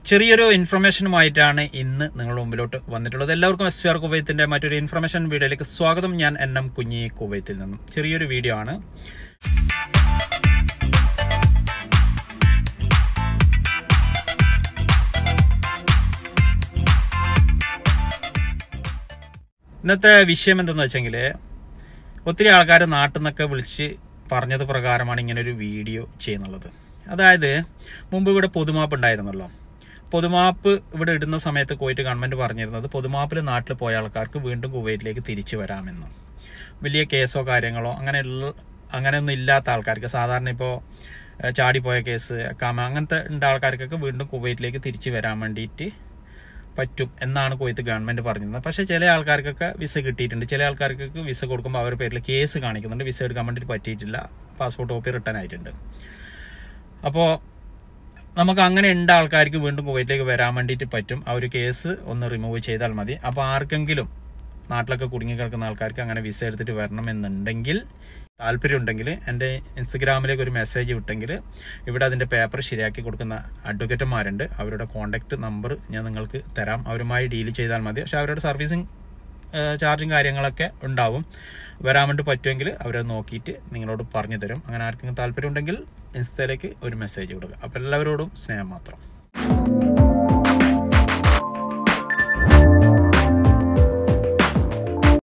ചെറിയൊരു ഇൻഫർമേഷനുമായിട്ടാണ് ഇന്ന് നിങ്ങളുടെ മുമ്പിലോട്ട് വന്നിട്ടുള്ളത് എല്ലാവർക്കും എസ് പി ആർ കുവൈത്തിന്റെ മറ്റൊരു ഇൻഫർമേഷൻ വീഡിയോയിലേക്ക് സ്വാഗതം ഞാൻ എൻ എം കുഞ്ഞി കുവൈത്തിൽ നിന്നും ചെറിയൊരു വീഡിയോ ആണ് ഇന്നത്തെ വിഷയം എന്തെന്ന് വെച്ചെങ്കിൽ ഒത്തിരി ആൾക്കാർ നാട്ടിൽ നിന്നൊക്കെ വിളിച്ച് പറഞ്ഞത് പ്രകാരമാണ് ഇങ്ങനെ ഒരു വീഡിയോ ചെയ്യുന്നുള്ളത് അതായത് മുമ്പ് ഇവിടെ പൊതുമാപ്പ് ഉണ്ടായിരുന്നല്ലോ പൊതുമാപ്പ് ഇവിടെ ഇടുന്ന സമയത്ത് പോയിട്ട് ഗവൺമെന്റ് പറഞ്ഞിരുന്നത് പൊതുമാപ്പിൽ നാട്ടിൽ പോയ ആൾക്കാർക്ക് വീണ്ടും കുവൈറ്റിലേക്ക് തിരിച്ചു വരാമെന്ന് വലിയ കേസോ കാര്യങ്ങളോ അങ്ങനെയുള്ള അങ്ങനെയൊന്നും ഇല്ലാത്ത ആൾക്കാർക്ക് സാധാരണ ഇപ്പോൾ ചാടിപ്പോയ കേസ് കാമ അങ്ങനത്തെ ഉണ്ട ആൾക്കാർക്കൊക്കെ വീണ്ടും കുവൈറ്റിലേക്ക് തിരിച്ചു വരാൻ വേണ്ടിയിട്ട് പറ്റും എന്നാണ് കുവൈത്ത് ഗവൺമെന്റ് പറഞ്ഞിരുന്നത് പക്ഷെ ചില ആൾക്കാർക്കൊക്കെ വിസ കിട്ടിയിട്ടുണ്ട് ചില ആൾക്കാർക്കൊക്കെ വിസ കൊടുക്കുമ്പോൾ അവരുടെ പേരിൽ കേസ് കാണിക്കുന്നുണ്ട് വിസ എടുക്കാൻ വേണ്ടിയിട്ട് പറ്റിയിട്ടില്ല പാസ്പോർട്ട് കോപ്പി റിട്ടേൺ ആയിട്ടുണ്ട് അപ്പോൾ നമുക്ക് അങ്ങനെ ഉണ്ട് ആൾക്കാർക്ക് വീണ്ടും കുവൈറ്റിലേക്ക് വരാൻ വേണ്ടിയിട്ട് പറ്റും ആ ഒരു കേസ് ഒന്ന് റിമൂവ് ചെയ്താൽ മതി അപ്പോൾ ആർക്കെങ്കിലും നാട്ടിലൊക്കെ കുടുങ്ങി കിടക്കുന്ന ആൾക്കാർക്ക് അങ്ങനെ വിസ എടുത്തിട്ട് വരണം എന്നുണ്ടെങ്കിൽ താല്പര്യം ഉണ്ടെങ്കിൽ എൻ്റെ ഇൻസ്റ്റഗ്രാമിലേക്ക് ഒരു മെസ്സേജ് വിട്ടെങ്കിൽ ഇവിടെ അതിൻ്റെ പേപ്പർ ശരിയാക്കി കൊടുക്കുന്ന അഡ്വക്കേറ്റന്മാരുണ്ട് അവരുടെ കോൺടാക്ട് നമ്പർ ഞാൻ നിങ്ങൾക്ക് തരാം അവരുമായി ഡീൽ ചെയ്താൽ മതി പക്ഷെ അവരുടെ സർവീസിങ് ചാർജും കാര്യങ്ങളൊക്കെ ഉണ്ടാവും വരാൻ വേണ്ടി പറ്റുമെങ്കിൽ അവരത് നോക്കിയിട്ട് നിങ്ങളോട് പറഞ്ഞു തരും അങ്ങനെ ആർക്കെങ്കിലും താല്പര്യം ഉണ്ടെങ്കിൽ ഇൻസ്റ്റയിലേക്ക് ഒരു മെസ്സേജ് കൊടുക്കുക അപ്പം എല്ലാവരോടും സ്നേഹം മാത്രം